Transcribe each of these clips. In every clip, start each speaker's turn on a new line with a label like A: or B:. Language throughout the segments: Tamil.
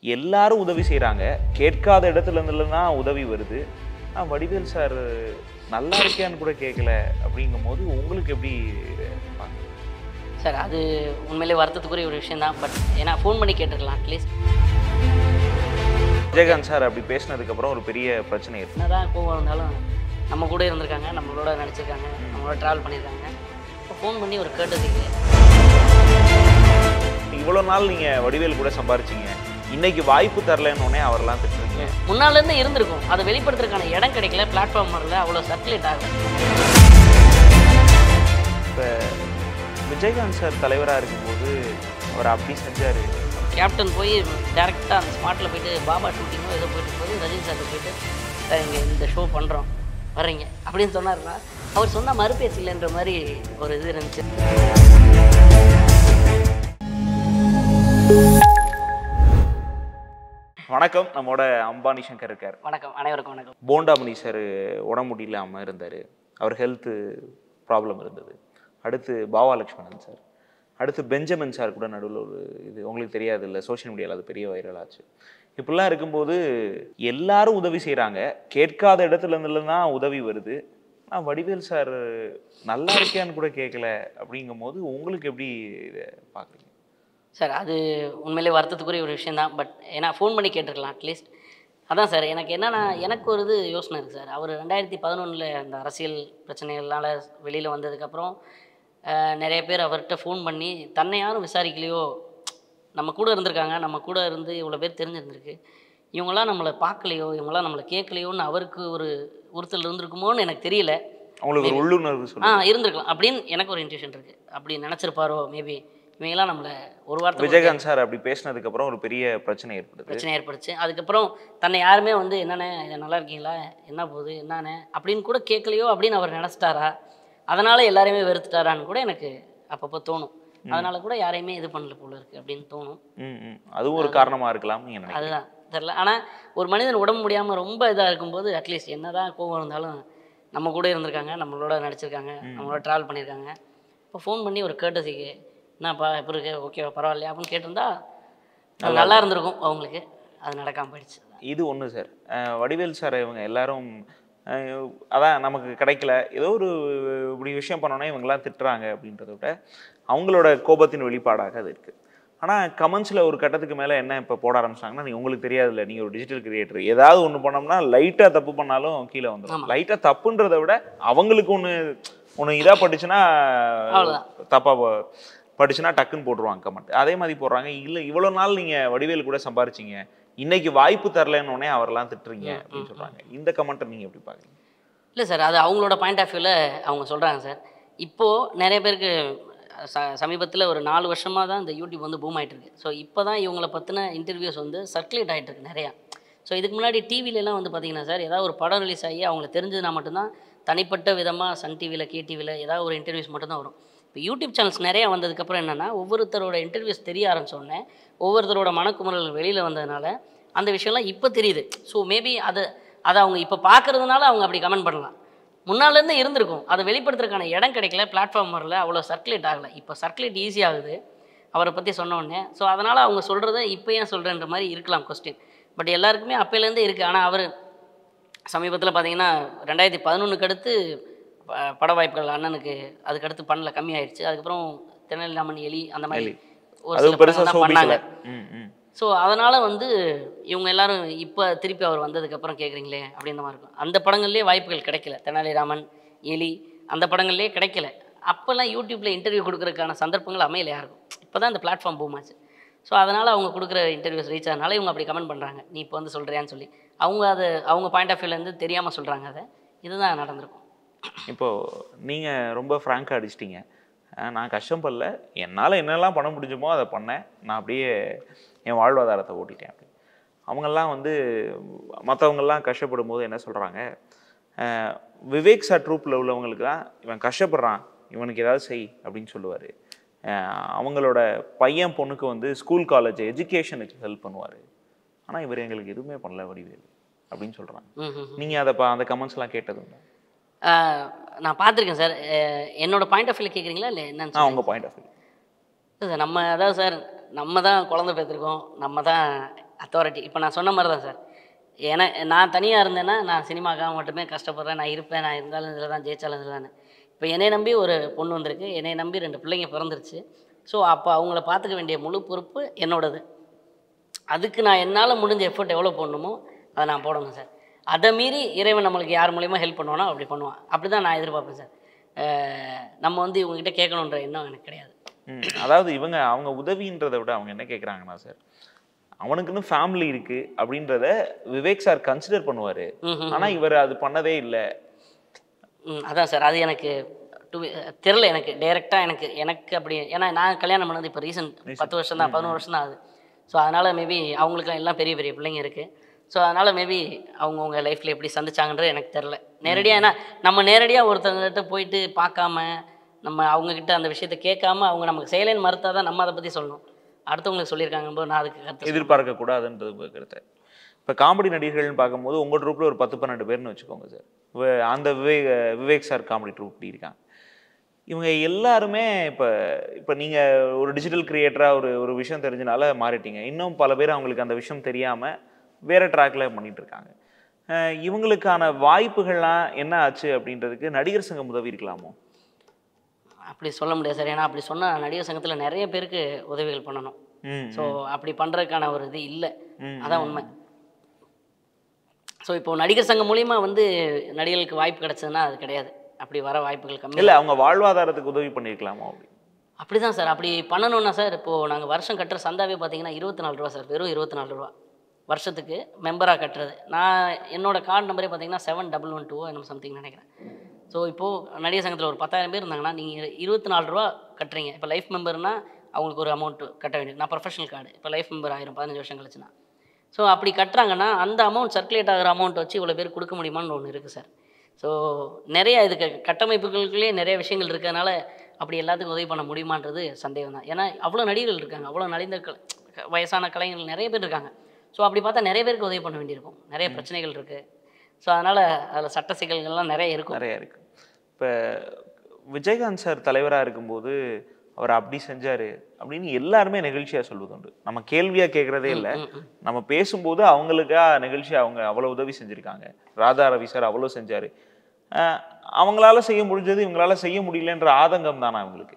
A: எல்லாரும் உதவி செய்கிறாங்க கேட்காத இடத்துல இருந்துலாம் உதவி வருது ஆனால் வடிவேல் சார் நல்லா இருக்கியான்னு கூட கேட்கல அப்படிங்கும் போது உங்களுக்கு எப்படி பார்க்குறீங்க?
B: சார் அது உண்மையிலே வருத்தத்துக்குரிய ஒரு விஷயம் தான் பட் ஏன்னா ஃபோன் பண்ணி கேட்டிருக்கலாம் அட்லீஸ்ட்
A: விஜயகாந்த் சார் அப்படி பேசினதுக்கப்புறம் ஒரு பெரிய பிரச்சனை இருக்கு
B: என்னதான் கோவம் இருந்தாலும் நம்ம கூட இருந்திருக்காங்க நம்மளோட நடிச்சிருக்காங்க நம்மளோட ட்ராவல் பண்ணியிருக்காங்க இப்போ ஃபோன் பண்ணி ஒரு கேட்டதுக்கு
A: இவ்வளோ நாள் நீங்கள் வடிவேல் கூட சம்பாரிச்சீங்க இன்னைக்கு வாய்ப்பு தரலன்னு உடனே அவரெல்லாம் திட்டுறீங்க
B: முன்னாலேருந்து இருந்திருக்கும் அதை வெளிப்படுத்துறதுக்கான இடம் கிடைக்கல பிளாட்ஃபார்ம் வரல அவ்வளோ சர்க்குலேட் ஆகல
A: இப்போ விஜயகாந்த் சார் தலைவராக இருக்கும்போது அவர் அப்படி செஞ்சார்
B: கேப்டன் போய் டேரெக்டாக அந்த ஸ்பாட்டில் போயிட்டு பாபா ஷூட்டிங்கோ ஏதோ போயிட்டு போது ரஜினி சார்ட்ட போயிட்டு சார் இங்கே இந்த ஷோ பண்ணுறோம் வர்றீங்க அப்படின்னு சொன்னாருன்னா அவர் சொன்ன மறுபேச்சு இல்லைன்ற மாதிரி ஒரு இது இருந்துச்சு
A: வணக்கம் நம்மோட அம்பானி சங்கர் இருக்கார்
B: வணக்கம் அனைவருக்கும் வணக்கம்
A: போண்டாமணி சார் உடம்பு முடியலாமல் இருந்தார் அவர் ஹெல்த்து ப்ராப்ளம் இருந்தது அடுத்து பாவா லக்ஷ்மணன் சார் அடுத்து பெஞ்சமின் சார் கூட நடுவில் ஒரு இது உங்களுக்கு தெரியாது இல்லை சோஷியல் மீடியாவில் அது பெரிய வைரல் ஆச்சு இப்படிலாம் இருக்கும்போது எல்லாரும் உதவி செய்கிறாங்க கேட்காத இடத்துல இருந்துலாம் உதவி வருது ஆனால் வடிவேல் சார் நல்லா இருக்கியான்னு கூட கேட்கல அப்படிங்கும்போது உங்களுக்கு எப்படி இதை பார்க்குறீங்க
B: சார் அது உண்மையிலே வருத்தத்துக்குரிய ஒரு விஷயம் தான் பட் ஏன்னா ஃபோன் பண்ணி கேட்டிருக்கலாம் அட்லீஸ்ட் அதான் சார் எனக்கு என்னன்னா எனக்கு ஒரு இது யோசனை இருக்குது சார் அவர் ரெண்டாயிரத்தி பதினொன்றில் அந்த அரசியல் பிரச்சனைகள்னால வெளியில் வந்ததுக்கப்புறம் அஹ், நிறைய பேர் அவர்கிட்ட ஃபோன் பண்ணி தன்னை யாரும் விசாரிக்கலையோ நம்ம கூட இருந்திருக்காங்க நம்ம கூட இருந்து இவ்வளோ பேர் தெரிஞ்சிருந்திருக்கு இவங்களாம் நம்மளை பார்க்கலையோ இவங்களாம் நம்மளை கேட்கலையோன்னு அவருக்கு ஒரு உறுத்தல் இருந்திருக்குமோன்னு எனக்கு தெரியல
A: அவங்களுக்கு ஒரு உள்ளுணர்வு
B: ஆ
A: சொல்லுங்க
B: இருந்திருக்கலாம் அப்படின்னு எனக்கு ஒரு இன்ட்யூஷன் இருக்குது அப்படி நினச்சிருப்பாரோ மேபி இவங்கெல்லாம் நம்மளை ஒரு வார்த்தை
A: விஜயகாந்த் சார் அப்படி பேசினதுக்கப்புறம் ஒரு பெரிய பிரச்சனை ஏற்படுது
B: பிரச்சனை ஏற்பட்டுச்சு அதுக்கப்புறம் தன்னை யாருமே வந்து என்னண்ணே இது நல்லா இருக்கீங்களா என்ன போகுது என்னண்ணே அப்படின்னு கூட கேட்கலையோ அப்படின்னு அவர் நினச்சிட்டாரா அதனால் எல்லாரையுமே வெறுத்துட்டாரான்னு கூட எனக்கு அப்பப்போ தோணும் அதனால கூட யாரையுமே இது பண்ணல போல இருக்கு அப்படின்னு தோணும்
A: ம் ம் அதுவும் ஒரு காரணமா இருக்கலாம் நீங்க நினைக்கிறீங்க
B: அதுதான் தெரில ஆனால் ஒரு மனிதன் உடம்பு முடியாமல் ரொம்ப இதாக இருக்கும்போது அட்லீஸ்ட் என்னதான் கோவம் இருந்தாலும் நம்ம கூட இருந்திருக்காங்க நம்மளோட நடிச்சிருக்காங்க நம்மளோட ட்ராவல் பண்ணியிருக்காங்க இப்போ ஃபோன் பண்ணி ஒரு கேட்டதுக்கு என்னப்பா எப்படி இருக்கு ஓகேவா பரவாயில்லையா அப்படின்னு கேட்டிருந்தா அது நல்லா இருந்திருக்கும் அவங்களுக்கு அது நடக்காம போயிடுச்சு
A: இது ஒன்று சார் அஹ் வடிவேல் சார் இவங்க எல்லாரும் அஹ் அதான் நமக்கு கிடைக்கல ஏதோ ஒரு இப்படி விஷயம் பண்ணோன்னா இவங்கெல்லாம் திட்டுறாங்க அப்படின்றத விட அவங்களோட கோபத்தின் வெளிப்பாடாக அது இருக்குது ஆனால் கமெண்ட்ஸில் ஒரு கட்டத்துக்கு மேலே என்ன இப்போ போட ஆரம்பிச்சாங்கன்னா நீ உங்களுக்கு தெரியாதுல்ல நீங்கள் ஒரு டிஜிட்டல் கிரியேட்டர் ஏதாவது ஒன்று பண்ணோம்னா லைட்டாக தப்பு பண்ணாலும் கீழே வந்துடும்
B: ஆமா.
A: லைட்டாக தப்புன்றதை விட அவங்களுக்கு ஒன்று ஒன்று இதாக பட்டுச்சுன்னா
B: அவ்வளவுதான்.
A: தப்பாக படிச்சுன்னா டக்குன்னு போட்டுருவாங்க கமெண்ட் அதே மாதிரி போடுறாங்க இல்லை இவ்வளோ நாள் நீங்கள் வடிவேல் கூட சம்பாரிச்சீங்க இன்னைக்கு வாய்ப்பு தரலன்னு உடனே அவரெல்லாம் திட்டுறீங்க அப்படின்னு சொல்கிறாங்க இந்த கமெண்ட்டை நீங்கள் எப்படி பார்க்குறீங்க
B: இல்லை சார் அது அவங்களோட பாயிண்ட் ஆஃப் வியூவில் அவங்க சொல்கிறாங்க சார் இப்போது நிறைய பேருக்கு ச சமீபத்தில் ஒரு நாலு வருஷமாக தான் இந்த யூடியூப் வந்து பூம் ஆயிட்டு இருக்கு ஸோ இப்போ தான் இவங்கள பற்றின இன்டர்வியூஸ் வந்து சர்க்குலேட் ஆகிட்டு இருக்கு நிறையா ஸோ இதுக்கு முன்னாடி டிவிலலாம் வந்து பார்த்தீங்கன்னா சார் ஏதாவது ஒரு படம் ரிலீஸ் ஆகி அவங்கள தெரிஞ்சதுனா மட்டும்தான் தனிப்பட்ட விதமாக சன் டிவியில் கே டிவியில் ஏதாவது ஒரு இன்டர்வியூஸ் மட்டும்தான் வரும் இப்போ யூடியூப் சேனல்ஸ் நிறையா வந்ததுக்கப்புறம் என்னென்னா ஒவ்வொருத்தரோட இன்டர்வியூஸ் தெரிய ஆரம்பிச்ச உடனே ஒவ்வொருத்தரோட மனக்குமுறல் வெளியில் வந்ததுனால அந்த விஷயம்லாம் இப்போ தெரியுது ஸோ மேபி அதை அதை அவங்க இப்போ பார்க்கறதுனால அவங்க அப்படி கமெண்ட் பண்ணலாம் முன்னாலேருந்து இருந்திருக்கும் அதை வெளிப்படுத்துறதுக்கான இடம் கிடைக்கல பிளாட்ஃபார்ம் வரல அவ்வளோ சர்க்குலேட் ஆகலை இப்போ சர்க்குலேட் ஈஸி ஆகுது அவரை பற்றி சொன்ன உடனே ஸோ அதனால் அவங்க சொல்கிறத இப்போ ஏன் சொல்கிறேன்ற மாதிரி இருக்கலாம் கொஸ்டின் பட் எல்லாருக்குமே அப்போலேருந்தே இருக்குது ஆனால் அவர் சமீபத்தில் பார்த்தீங்கன்னா ரெண்டாயிரத்தி பதினொன்றுக்கு அடுத்து ப- பட வாய்ப்புகள் அண்ணனுக்கு அதுக்கு அடுத்து பண்ணல கம்மி ஆயிடுச்சு அதுக்கப்புறம் தெனாலிராமன் எலி அந்த மாதிரி
A: எலி.
B: ஒரு
A: அது
B: சில
A: பெருசாக
B: படங்கள் தான் பண்ணாங்க
A: சோபிக்கல ம் ம்
B: ஸோ அதனால் வந்து இவங்க எல்லாரும் இப்போ திருப்பி அவர் வந்ததுக்கப்புறம் கேட்குறீங்களே அப்படின்ற மாதிரி இருக்கும் அந்த படங்கள்லேயே வாய்ப்புகள் கிடைக்கல தெனாலிராமன் எலி அந்த படங்கள்லேயே கிடைக்கல அப்போல்லாம் யூடியூப்பில் இன்டர்வியூ கொடுக்கறதுக்கான சந்தர்ப்பங்கள் அமையல யாருக்கும் இப்போ தான் இந்த பிளாட்ஃபார்ம் பூம் ஆச்சு ஸோ அதனால் அவங்க கொடுக்குற இன்டர்வியூஸ் ரீச் ஆனால இவங்க அப்படி கமெண்ட் பண்ணுறாங்க நீ இப்போ வந்து சொல்கிறியான்னு சொல்லி அவங்க அது அவங்க பாயிண்ட் ஆஃப் வியூலேருந்து தெரியாமல் சொல்கிறாங்க அதை இதுதான் நடந்திருக்கும்
A: இப்போது நீங்கள் ரொம்ப ஃப்ராங்காக அடிச்சிட்டீங்க அஹ் நான் கஷ்டப்படல என்னால் என்னெல்லாம் பண்ண முடிஞ்சுமோ அதை பண்ணேன் நான் அப்படியே என் வாழ்வாதாரத்தை ஓட்டிட்டேன் அப்படி அவங்கெல்லாம் வந்து மற்றவங்கெல்லாம் கஷ்டப்படும் போது என்ன சொல்கிறாங்க விவேக் சார் ட்ரூப்பில் உள்ளவங்களுக்கு தான் இவன் கஷ்டப்படுறான் இவனுக்கு ஏதாவது செய் அப்படின்னு சொல்லுவார் அவங்களோட பையன் பொண்ணுக்கு வந்து ஸ்கூல் காலேஜ் எஜுகேஷனுக்கு ஹெல்ப் பண்ணுவார் ஆனால் இவர் எங்களுக்கு எதுவுமே பண்ணல வடிவேல் அப்படின்னு சொல்கிறாங்க
B: ம் ம்
A: நீங்கள் அதை பா அந்த கமெண்ட்ஸ்லாம் கேட்டதுண்டா
B: ஆஹ் நான் பார்த்துருக்கேன் சார் அஹ் என்னோட பாயிண்ட் ஆஃப் வியூவில் கேட்குறீங்களா இல்லை என்னன்னு
A: ஆ உங்கள் பாயிண்ட் ஆஃப் வியூ
B: இல்லை சார் நம்ம அதான் சார் நம்ம தான் குழந்தை பெற்றிருக்கோம் நம்ம தான் அத்தாரிட்டி இப்போ நான் சொன்ன மாதிரி தான் சார் ஏன்னா நான் தனியாக இருந்தேன்னா நான் சினிமாக்காக மட்டுமே கஷ்டப்படுறேன் நான் இருப்பேன் நான் இருந்தாலும் இதில் தான் ஜெயிச்சாலும் இதில் தானே இப்போ என்னை நம்பி ஒரு பொண்ணு வந்திருக்கு என்னை நம்பி ரெண்டு பிள்ளைங்க பிறந்துருச்சு ஸோ அப்போ அவங்கள பார்த்துக்க வேண்டிய முழு பொறுப்பு என்னோடது அதுக்கு நான் என்னால் முடிஞ்ச எஃபர்ட் எவ்வளோ போடணுமோ அதை நான் போடணும் சார் அதை மீறி இறைவன் நம்மளுக்கு யார் மூலியமா ஹெல்ப் பண்ணுவானோ அப்படி பண்ணுவான் அப்படி தான் நான் எதிர்பார்ப்பேன் சார் அஹ் நம்ம வந்து இவங்ககிட்ட கேட்கணுன்ற எண்ணம் எனக்கு கிடையாது
A: ம், அதாவது இவங்க அவங்க உதவின்றதை விட அவங்க என்ன கேட்குறாங்கன்னா சார் அவனுக்குன்னு ஃபேமிலி இருக்கு அப்படின்றத விவேக் சார் கன்சிடர் பண்ணுவாரு
B: ம்ஹும்.
A: ஆனா இவர் அது பண்ணதே இல்லை
B: ம் அதான் சார் அது எனக்கு டு தெரில எனக்கு டைரெக்டாக எனக்கு எனக்கு அப்படி ஏன்னா நான் கல்யாணம் பண்ணது இப்போ ரீசன்ட் பத்து வருஷம் தான் பதினோரு வருஷம் தான் ஆகுது ஸோ அதனால் மேபி அவங்களுக்கு எல்லாம் பெரிய பெரிய பிள்ளைங்க இருக்குது ஸோ அதனால் மேபி அவங்கவுங்க லைஃப்பில் எப்படி சந்திச்சாங்கன்றது எனக்கு தெரில நேரடியாக ஏன்னா நம்ம நேரடியாக ஒருத்தவங்ககிட்ட போயிட்டு பார்க்காம நம்ம அவங்கக்கிட்ட அந்த விஷயத்தை கேட்காம அவங்க நமக்கு செய்யலைன்னு மறுத்தா தான் நம்ம அதை பற்றி சொல்லணும் அடுத்தவங்களுக்கு சொல்லியிருக்காங்க போது நான் அதுக்கு கருத்து
A: எதிர்பார்க்க கூடாதுன்றது உங்க கருத்து இப்போ காமெடி நடிகர்கள்னு பார்க்கும்போது உங்க ட்ரூப்ல ஒரு பத்து பன்னெண்டு பேர்னு வச்சுக்கோங்க சார் வி- அந்த Vivek Vivek sir comedy troupe இப்படி இருக்காங்க இவங்க எல்லாருமே இப்போ இப்போ நீங்கள் ஒரு டிஜிட்டல் கிரியேட்டராக ஒரு ஒரு விஷயம் தெரிஞ்சனால மாறிட்டீங்க இன்னும் பல பேர் அவங்களுக்கு அந்த விஷயம் தெரியாமல் வேற ட்ராக்ல பண்ணிட்டு இருக்காங்க அஹ் இவங்களுக்கான வாய்ப்புகள்லாம் என்ன ஆச்சு அப்படின்றதுக்கு நடிகர் சங்கம் உதவி இருக்கலாமோ
B: அப்படி சொல்ல முடியாது சார் ஏன்னா அப்படி சொன்னால் நடிகர் சங்கத்தில் நிறைய பேருக்கு உதவிகள் பண்ணணும்
A: ம்
B: ஸோ அப்படி பண்ணுறதுக்கான ஒரு இது இல்லை
A: ம்,
B: அதான் உண்மை ஸோ இப்போ நடிகர் சங்கம் மூலியமா வந்து நடிகர்களுக்கு வாய்ப்பு கிடைச்சதுன்னா அது கிடையாது அப்படி வர வாய்ப்புகள் கம்மி
A: இல்லை அவங்க வாழ்வாதாரத்துக்கு உதவி பண்ணியிருக்கலாமோ அப்படி
B: அப்படி தான் சார் அப்படி பண்ணணும்னா சார் இப்போது நாங்கள் வருஷம் கட்டுற சந்தாவே பார்த்தீங்கன்னா இருபத்தி நாலு ரூபா சார் வெறும் இருபத்தி நாலு ரூபா வருஷத்துக்கு மெம்பராக கட்டுறது நான் என்னோட கார்டு நம்பரே பார்த்தீங்கன்னா செவன் டபுள் ஒன் டூ என்ன சம்திங் நினைக்கிறேன் ஸோ இப்போது நடிகர் சங்கத்தில் ஒரு பத்தாயிரம் பேர் இருந்தாங்கன்னா நீங்கள் இருபத்தி நாலு ரூபா கட்டுறீங்க இப்போ லைஃப் மெம்பர்னா அவங்களுக்கு ஒரு அமௌண்ட் கட்ட வேண்டியது நான் ப்ரொஃபஷனல் கார்டு இப்போ லைஃப் மெம்பர் ஆயிரம் பதினஞ்சு வருஷம் கழிச்சுனா ஸோ அப்படி கட்டுறாங்கன்னா அந்த அமௌண்ட் சர்க்குலேட் ஆகிற அமௌண்ட் வச்சு இவ்வளோ பேர் கொடுக்க முடியுமான்னு ஒன்று இருக்குது சார் ஸோ நிறைய இதுக்கு கட்டமைப்புகளுக்குள்ளேயே நிறைய விஷயங்கள் இருக்கிறதுனால அப்படி எல்லாத்துக்கும் உதவி பண்ண முடியுமான்றது சந்தேகம் தான் ஏன்னா அவ்வளோ நடிகர்கள் இருக்காங்க அவ்வளோ நலிந்த கல வயசான கலைஞர்கள் நிறைய பேர் இருக்காங்க ஸோ அப்படி பார்த்தா நிறைய பேருக்கு உதவி பண்ண வேண்டியிருக்கும் நிறைய பிரச்சனைகள் இருக்குது ஸோ அதனால் அதில் சட்ட சிக்கல்கள்லாம் நிறைய இருக்கும்
A: நிறைய இருக்கு இப்போ விஜயகாந்த் சார் தலைவராக இருக்கும்போது அவர் அப்படி செஞ்சாரு அப்படின்னு எல்லாருமே நெகிழ்ச்சியாக சொல்வது உண்டு நம்ம கேள்வியா கேட்குறதே இல்லை
B: ம், ம்.
A: நம்ம பேசும்போது அவங்களுக்கா நிகழ்ச்சி அவங்க அவ்வளோ உதவி செஞ்சுருக்காங்க ராதா ரவி சார் அவ்வளோ செஞ்சாரு அஹ் அவங்களால செய்ய முடிஞ்சது இவங்களால செய்ய முடியலன்ற ஆதங்கம் தானே அவங்களுக்கு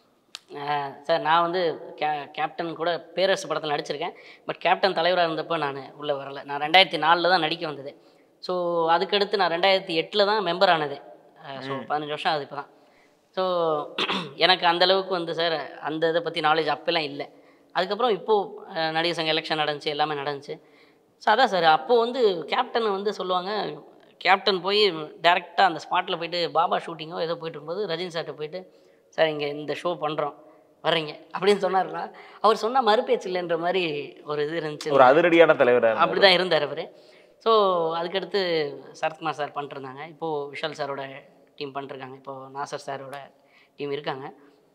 B: ஆஹ் சார் நான் வந்து கே கேப்டன் கூட பேரரசு படத்தில் நடிச்சிருக்கேன் பட் கேப்டன் தலைவராக இருந்தப்போ நான் உள்ளே வரல நான் ரெண்டாயிரத்தி நாலில் தான் நடிக்க வந்தது ஸோ அதுக்கடுத்து நான் ரெண்டாயிரத்தி எட்டில் தான் மெம்பர் ஆனது ஸோ பதினஞ்சு வருஷம் ஆகுது இப்போ தான் ஸோ எனக்கு அந்த அளவுக்கு வந்து சார் அந்த இதை பற்றி நாலேஜ் அப்போல்லாம் இல்லை அதுக்கப்புறம் இப்போது நடிகர் சங்க எலெக்ஷன் நடந்துச்சு எல்லாமே நடந்துச்சு ஸோ அதான் சார் அப்போது வந்து கேப்டன் வந்து சொல்லுவாங்க கேப்டன் போய் டேரெக்டாக அந்த ஸ்பாட்டில் போயிட்டு பாபா ஷூட்டிங்கோ ஏதோ போயிட்டு இருக்கும்போது ரஜினி சார்கிட்ட போயிட்டு சார் இங்கே இந்த ஷோ பண்ணுறோம் வர்றீங்க அப்படின்னு சொன்னார்னா அவர் சொன்ன மறுபேச்சு இல்லைன்ற மாதிரி ஒரு இது இருந்துச்சு
A: ஒரு அதிரடியான தலைவராக
B: அப்படி தான் இருந்தார் அவர் ஸோ அதுக்கடுத்து சரத்குமார் சார் பண்ணிட்டுருந்தாங்க இப்போது விஷால் சாரோட டீம் பண்ணிருக்காங்க இப்போது நாசர் சாரோட டீம் இருக்காங்க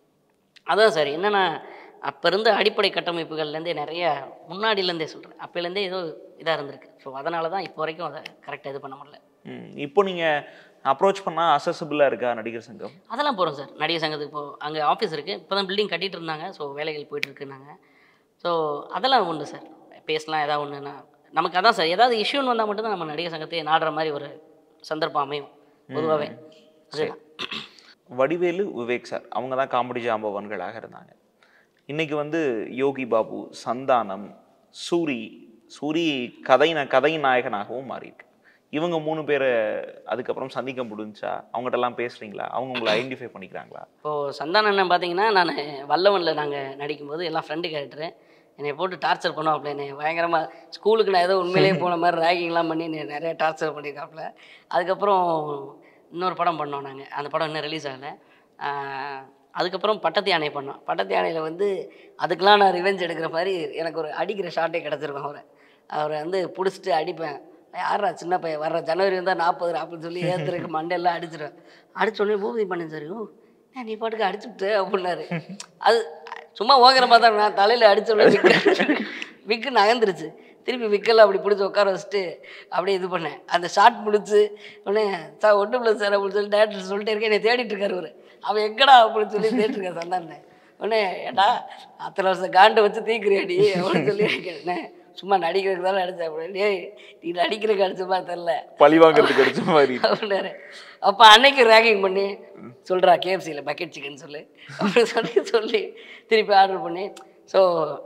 B: அதான் சார் என்னென்னா அப்போ இருந்த அடிப்படை கட்டமைப்புகள்லேருந்தே நிறைய முன்னாடியிலேருந்தே சொல்கிறேன் அப்போலேருந்தே ஏதோ இதாக இருந்திருக்கு ஸோ அதனால தான் இப்போ வரைக்கும் அதை கரெக்டாக இது பண்ண முடியல
A: ம், இப்போ நீங்க அப்ரோச் பண்ணா அசசபிளாக இருக்கா நடிகர் சங்கம்
B: அதெல்லாம் போகிறோம் சார் நடிகர் சங்கத்துக்கு இப்போ அங்கே ஆஃபீஸ் இருக்குது இப்போ தான் பில்டிங் கட்டிட்டு இருந்தாங்க ஸோ வேலைகள் போயிட்டு இருக்குன்னாங்க ஸோ அதெல்லாம் உண்டு சார் பேசலாம் ஏதாவது ஒன்றுனா நமக்கு அதான் சார் ஏதாவது இஷ்யூன்னு வந்தால் மட்டும்தான் நம்ம நடிகர் சங்கத்தை நாடுற மாதிரி ஒரு சந்தர்ப்பம் அமையும் பொதுவாகவே அதுதான்
A: வடிவேலு விவேக் சார் அவங்க தான் காமெடி ஜாம்பவன்களாக இருந்தாங்க இன்னைக்கு வந்து யோகி பாபு சந்தானம் சூரி சூரி கதை ந- கதை நாயகனாகவும் மாறியிருக்கு இவங்க மூணு பேரை அதுக்கப்புறம் சந்திக்க முடிஞ்சா அவங்ககிட்டலாம் பேசுறீங்களா அவங்க உங்களை ஐடென்டிஃபை பண்ணிக்கிறாங்களா
B: இப்போது சந்தானம் அண்ணன் பார்த்தீங்கன்னா நான் வல்லவனில் நாங்கள் நடிக்கும்போது எல்லாம் ஃப்ரெண்டு கேரக்டரு என்னை போட்டு டார்ச்சர் பண்ணுவாப்புல என்னை பயங்கரமாக ஸ்கூலுக்கு நான் ஏதோ உண்மையிலேயே போன மாதிரி ரேகிங்லாம் பண்ணி என்னை நிறைய டார்ச்சர் பண்ணியிருக்காப்புல அதுக்கப்புறம் இன்னொரு படம் பண்ணோம் நாங்கள் அந்த படம் இன்னும் ரிலீஸ் ஆகலை ஆஹ் அதுக்கப்புறம் பட்டத்து யானை பண்ணோம் பட்டத்து யானையில் வந்து அதுக்கெலாம் நான் ரிவெஞ்ச் எடுக்கிற மாதிரி எனக்கு ஒரு அடிக்கிற ஷாட்டே கிடச்சிருக்கும் அவரை அவரை வந்து பிடிச்சிட்டு அடிப்பேன் யாரா சின்ன பையன் வர்ற ஜனவரி வந்தால் நாற்பது அப்படின்னு சொல்லி ஏற்றுறதுக்கு மண்டையெல்லாம் அடிச்சிடுவேன் அடிச்சோடனே பூபதி பண்ணேன் சார் ஓ ஏன் நீ பாட்டுக்கு அடிச்சுட்டு அப்படின்னாரு அது சும்மா ஓகிற பார்த்தா நான் தலையில் அடிச்சோடனே விக்கு விக்கு நகர்ந்துருச்சு திருப்பி விக்கெல்லாம் அப்படி பிடிச்சி உட்கார வச்சுட்டு அப்படியே இது பண்ணேன் அந்த ஷார்ட் முடிச்சு உடனே சார் ஒன்றும் இல்லை சார் அப்படின்னு சொல்லி டேரக்டர் சொல்லிட்டே இருக்கேன் என்னை தேடிட்டு இருக்காரு அவரு அவன் எங்கடா அப்படின்னு சொல்லி தேடிட்டு இருக்கேன் சந்தானே உடனே ஏடா அத்தனை வருஷம் காண்டை வச்சு தீக்குறியாடி அப்படின்னு சொல்லி கேட்டேன் சும்மா நடிக்கிறதுக்கு தான் நடிச்சேன் அப்படின்னு டேய் நீ நடிக்கிறதுக்கு அடிச்ச மாதிரி தெரில
A: பழி வாங்குறதுக்கு அடிச்ச மாதிரி
B: அப்படின்னாரு அப்போ அன்னைக்கு ரேகிங் பண்ணி சொல்கிறா கேஎஃப்சியில் பக்கெட் சிக்கன் சொல்லு அப்படின்னு சொல்லி சொல்லி திருப்பி ஆர்டர் பண்ணி ஸோ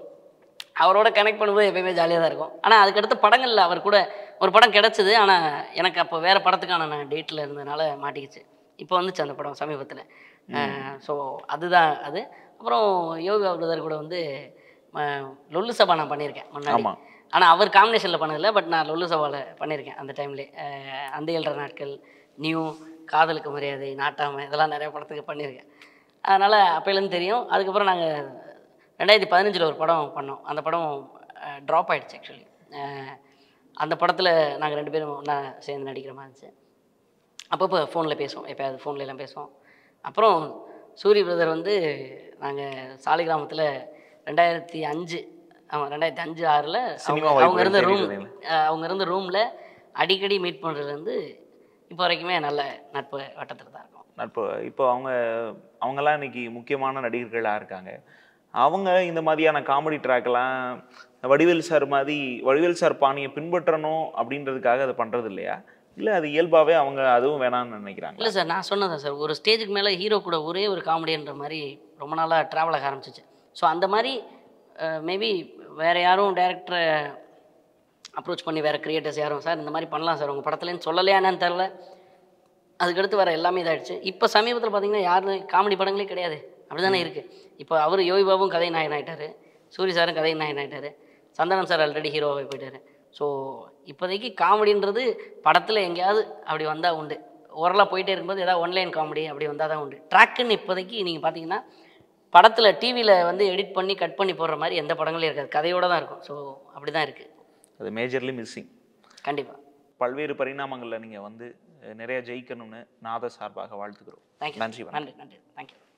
B: அவரோட கனெக்ட் பண்ணும்போது எப்பயுமே ஜாலியாக தான் இருக்கும் ஆனால் அதுக்கடுத்து படங்களில் அவர் கூட ஒரு படம் கிடச்சிது ஆனால் எனக்கு அப்போ வேறு படத்துக்கான நான் டேட்டில் இருந்ததுனால மாட்டிக்கிச்சு இப்போ வந்துச்சு அந்த படம் சமீபத்தில் ஸோ அதுதான் அது அப்புறம் யோகா பிரதர் கூட வந்து ம- லொல்லு சபா நான் பண்ணியிருக்கேன் முன்னாடி
A: ஆமா.
B: ஆனால் அவர் காம்பினேஷனில் பண்ணதில்ல பட் நான் லொல்லு சவாவில் பண்ணியிருக்கேன் அந்த டைம்லே அந்த ஏழரை நாட்கள் நியூ காதலுக்கு மரியாதை நாட்டாமை இதெல்லாம் நிறைய படத்துக்கு பண்ணியிருக்கேன் அதனால் அப்போலேருந்து தெரியும் அதுக்கப்புறம் நாங்கள் ரெண்டாயிரத்தி பதினஞ்சில் ஒரு படம் பண்ணோம் அந்த படம் ட்ராப் ஆயிடுச்சு ஆக்சுவலி அந்த படத்தில் நாங்கள் ரெண்டு பேரும் ஒன்றா சேர்ந்து நடிக்கிற மாதிரி இருந்துச்சு அப்பப்போ ஃபோனில் பேசுவோம் எப்போயாவது ஃபோன்ல எல்லாம் பேசுவோம் அப்புறம் சூரிய பிரதர் வந்து நாங்கள் சாலிகிராமத்தில் ரெண்டாயிரத்தி அஞ்சு ஆமாம் ரெண்டாயிரத்தி அஞ்சு ஆறில்
A: சினிமா
B: அவங்க
A: வாய்ப்பு
B: அவங்க இருந்த ரூம்
A: தேடிட்டு
B: அவங்க இருந்த ரூமில் அடிக்கடி மீட் பண்ணுறதுலேருந்து இப்போ வரைக்குமே நல்ல நட்பு வட்டத்தில் தான் இருக்கும்
A: நட்பு இப்போ அவங்க அவங்கெல்லாம் இன்னைக்கு முக்கியமான நடிகர்களாக இருக்காங்க அவங்க இந்த மாதிரியான காமெடி ட்ராக்லாம் வடிவேல் சார் மாதிரி வடிவேல் சார் பாணியை பின்பற்றணும் அப்படின்றதுக்காக அதை பண்ணுறது இல்லையா இல்லை அது இயல்பாகவே அவங்க அதுவும் வேணாம்னு நினைக்கிறாங்க
B: இல்லை சார் நான் சொன்னதான் சார் ஒரு ஸ்டேஜுக்கு மேலே ஹீரோ கூட ஒரே ஒரு காமெடின்ற மாதிரி ரொம்ப நாளாக ட்ராவல் ஆக ஆரம்பிச்சிச்சு ஸோ அந்த மாதிரி மேபி வேறு யாரும் டேரக்டரை அப்ரோச் பண்ணி வேறு கிரியேட்டர்ஸ் யாரும் சார் இந்த மாதிரி பண்ணலாம் சார் உங்கள் படத்துலேன்னு சொல்லலையா என்னன்னு தெரில அதுக்கடுத்து வர எல்லாமே இதாகிடுச்சு இப்போ சமீபத்தில் பார்த்தீங்கன்னா யாரும் காமெடி படங்களே கிடையாது அப்படி தானே இருக்குது இப்போ அவர் யோகி பாபுவும் கதை நாயகன் ஆகிட்டாரு சூரி சாரும் கதை நாயகன் ஆகிட்டாரு சந்தனம் சார் ஆல்ரெடி ஹீரோவாகி போயிட்டாரு ஸோ இப்போதைக்கு காமெடின்றது படத்தில் எங்கேயாவது அப்படி வந்தால் உண்டு ஓரலாக போயிட்டே இருக்கும்போது ஏதாவது ஒன்லைன் காமெடி அப்படி வந்தால் தான் உண்டு ட்ராக்குன்னு இப்போதைக்கு நீங்கள் பார்த்தீங்கன்னா படத்தில் டிவியில் வந்து எடிட் பண்ணி கட் பண்ணி போடுற மாதிரி எந்த படங்களும் இருக்காது கதையோடு தான் இருக்கும் ஸோ அப்படி தான் இருக்குது
A: அது மேஜர்லி மிஸ்ஸிங்
B: கண்டிப்பாக
A: பல்வேறு பரிணாமங்களில் நீங்கள் வந்து அஹ், நிறைய ஜெயிக்கணும்னு நாத சார்பாக வாழ்த்துக்கிறோம்
B: தேங்க்யூ
A: நன்றி வணக்கம்
B: நன்றி நன்றி தேங்க்யூ